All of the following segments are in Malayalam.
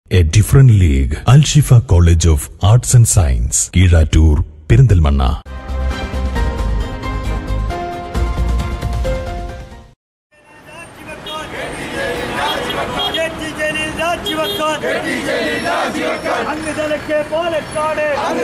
A different league Al Shifa college of arts and science Keezhattur Perinthalmanna കെട്ടി ജലീൽ രാജിവെക്കാൻ അങ്ങ് തലക്കെ പാലക്കാട്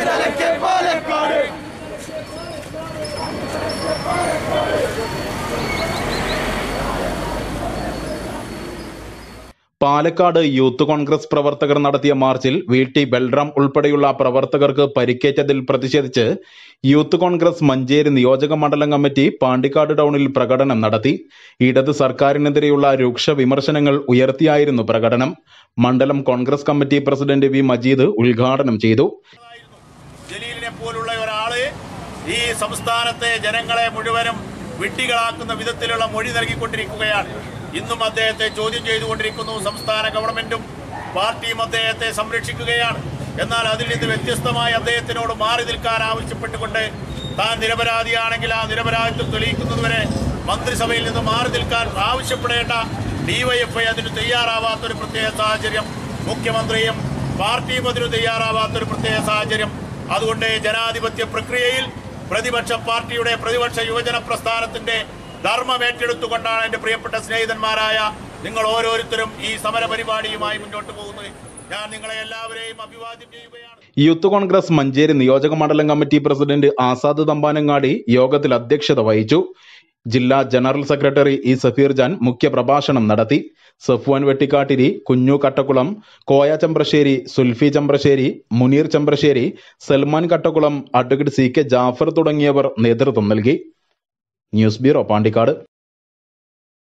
പാലക്കാട് യൂത്ത് കോൺഗ്രസ് പ്രവർത്തകർ നടത്തിയ മാർച്ചിൽ വി ടി ബൽറാം ഉൾപ്പെടെയുള്ള പ്രവർത്തകർക്ക് പരിക്കേറ്റതിൽ പ്രതിഷേധിച്ച് യൂത്ത് കോൺഗ്രസ് മഞ്ചേരി നിയോജക മണ്ഡലം കമ്മിറ്റി പാണ്ടിക്കാട് ടൗണിൽ പ്രകടനം നടത്തി ഇടത് സർക്കാരിനെതിരെയുള്ള രൂക്ഷ വിമർശനങ്ങൾ ഉയർത്തിയായിരുന്നു പ്രകടനം മണ്ഡലം Congress committee president V Majeed ഉദ്ഘാടനം ചെയ്തു ജലീലിനെ പോലുള്ള ഒരാള് ഈ സംസ്ഥാനത്തെ ജനങ്ങളെ മുഴുവനും വിഡ്ഢികളാക്കുന്ന വിധത്തിലുള്ള മൊഴി നൽകിക്കൊണ്ടിരിക്കുകയാണ് ഇന്നും അദ്ദേഹത്തെ ചോദ്യം ചെയ്തുകൊണ്ടിരിക്കുന്നു സംസ്ഥാന ഗവൺമെന്റും പാർട്ടിയും അദ്ദേഹത്തെ സംരക്ഷിക്കുകയാണ് എന്നാൽ അതിൽ നിന്ന് വ്യത്യസ്തമായി അദ്ദേഹത്തിനോട് മാറി നിൽക്കാൻ ആവശ്യപ്പെട്ടുകൊണ്ട് താൻ നിരപരാധിയാണെങ്കിൽ ആ നിരപരാധിത്വം തെളിയിക്കുന്നതുവരെ മന്ത്രിസഭയിൽ നിന്ന് മാറി നിൽക്കാൻ ആവശ്യപ്പെടേണ്ട ഡിവൈഎഫ്ഐ അതിന് തയ്യാറാവാത്തൊരു പ്രത്യേക സാഹചര്യം മുഖ്യമന്ത്രിയും പാർട്ടിയും അതിന് തയ്യാറാവാത്തൊരു പ്രത്യേക സാഹചര്യം അതുകൊണ്ട് ജനാധിപത്യ പ്രക്രിയയിൽ പ്രതിപക്ഷ പാർട്ടിയുടെ പ്രതിപക്ഷ യുവജന പ്രസ്ഥാനത്തിന്റെ ധർമ്മം ഏറ്റെടുത്തുകൊണ്ടാണ് എന്റെ പ്രിയപ്പെട്ട സ്നേഹിതന്മാരായ നിങ്ങൾ ഓരോരുത്തരും ഈ സമര പരിപാടിയുമായി മുന്നോട്ട് പോകുന്നത് ഞാൻ നിങ്ങളെ എല്ലാവരെയും അഭിവാദ്യം ചെയ്യുകയാണ് യൂത്ത് കോൺഗ്രസ് മഞ്ചേരി നിയോജക മണ്ഡലം കമ്മിറ്റി പ്രസിഡന്റ് ആസാദ് തമ്പാനങ്ങാടി യോഗത്തിൽ അധ്യക്ഷത വഹിച്ചു ജില്ലാ general secretary E Safeer Jan മുഖ്യപ്രഭാഷണം നടത്തി Safwan Vettikkattiri Kunju Kattakkulam Koya Champrassery Sulfi Champrassery Muneer Champrassery Salman Kattakkulam advocate C K Jafar തുടങ്ങിയവർ നേതൃത്വം നൽകി ന്യൂസ് ബ്യൂറോ പാണ്ടിക്കാട്